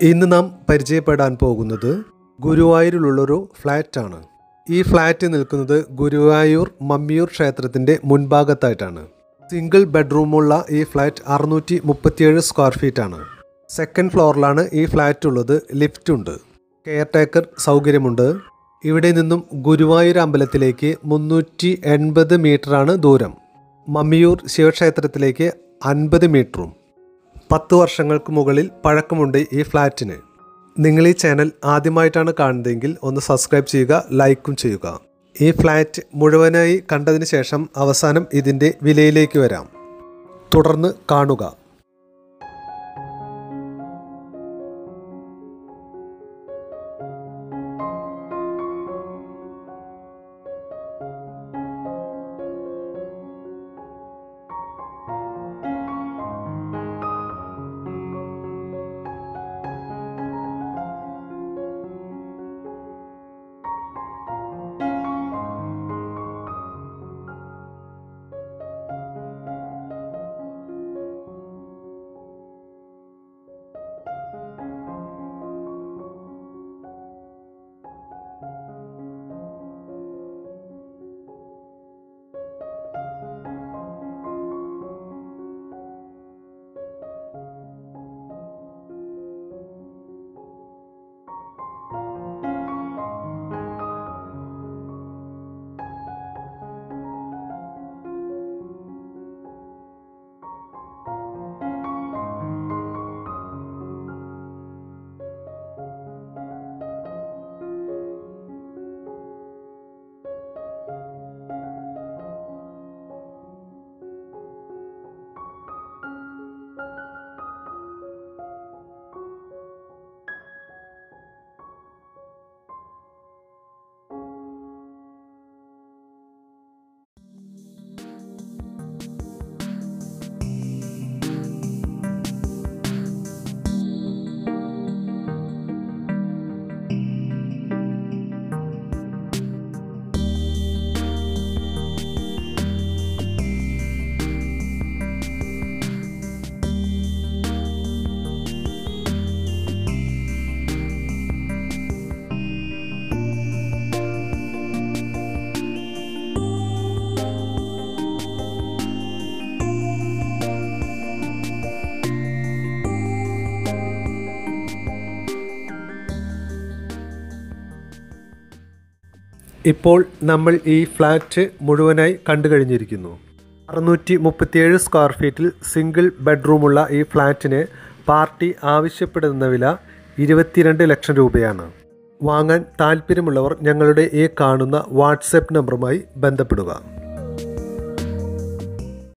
ഇന്ന് നാം പരിചയപ്പെടാൻ പോകുന്നത് ഗുരുവായൂരിലുള്ളൊരു ഫ്ലാറ്റാണ് ഈ ഫ്ലാറ്റ് നിൽക്കുന്നത് ഗുരുവായൂർ മമ്മിയൂർ ക്ഷേത്രത്തിൻ്റെ മുൻഭാഗത്തായിട്ടാണ് സിംഗിൾ ബെഡ്റൂമുള്ള ഈ ഫ്ലാറ്റ് അറുന്നൂറ്റി മുപ്പത്തിയേഴ് സ്ക്വയർ ഫീറ്റാണ് സെക്കൻഡ് ഫ്ലോറിലാണ് ഈ ഫ്ലാറ്റ് ഉള്ളത് ലിഫ്റ്റ് ഉണ്ട് കെയർ ടേക്കർ സൗകര്യമുണ്ട് ഇവിടെ നിന്നും ഗുരുവായൂർ അമ്പലത്തിലേക്ക് മുന്നൂറ്റി എൺപത് മീറ്ററാണ് ദൂരം മമ്മിയൂർ ശിവക്ഷേത്രത്തിലേക്ക് അൻപത് മീറ്ററും പത്ത് വർഷങ്ങൾക്ക് മുകളിൽ പഴക്കമുണ്ട് ഈ ഫ്ലാറ്റിന് നിങ്ങൾ ഈ ചാനൽ ആദ്യമായിട്ടാണ് കാണുന്നതെങ്കിൽ ഒന്ന് സബ്സ്ക്രൈബ് ചെയ്യുക ലൈക്കും ചെയ്യുക ഈ ഫ്ലാറ്റ് മുഴുവനായി കണ്ടതിന് ശേഷം അവസാനം ഇതിൻ്റെ വിലയിലേക്ക് വരാം തുടർന്ന് കാണുക ഇപ്പോൾ നമ്മൾ ഈ ഫ്ലാറ്റ് മുഴുവനായി കണ്ടു കഴിഞ്ഞിരിക്കുന്നു അറുന്നൂറ്റി മുപ്പത്തിയേഴ് സ്ക്വയർ ഫീറ്റിൽ സിംഗിൾ ബെഡ്റൂമുള്ള ഈ ഫ്ലാറ്റിന് പാർട്ടി ആവശ്യപ്പെടുന്ന വില ഇരുപത്തിരണ്ട് ലക്ഷം രൂപയാണ് വാങ്ങാൻ താല്പര്യമുള്ളവർ ഞങ്ങളുടെ ഈ കാണുന്ന വാട്സപ്പ് നമ്പറുമായി ബന്ധപ്പെടുക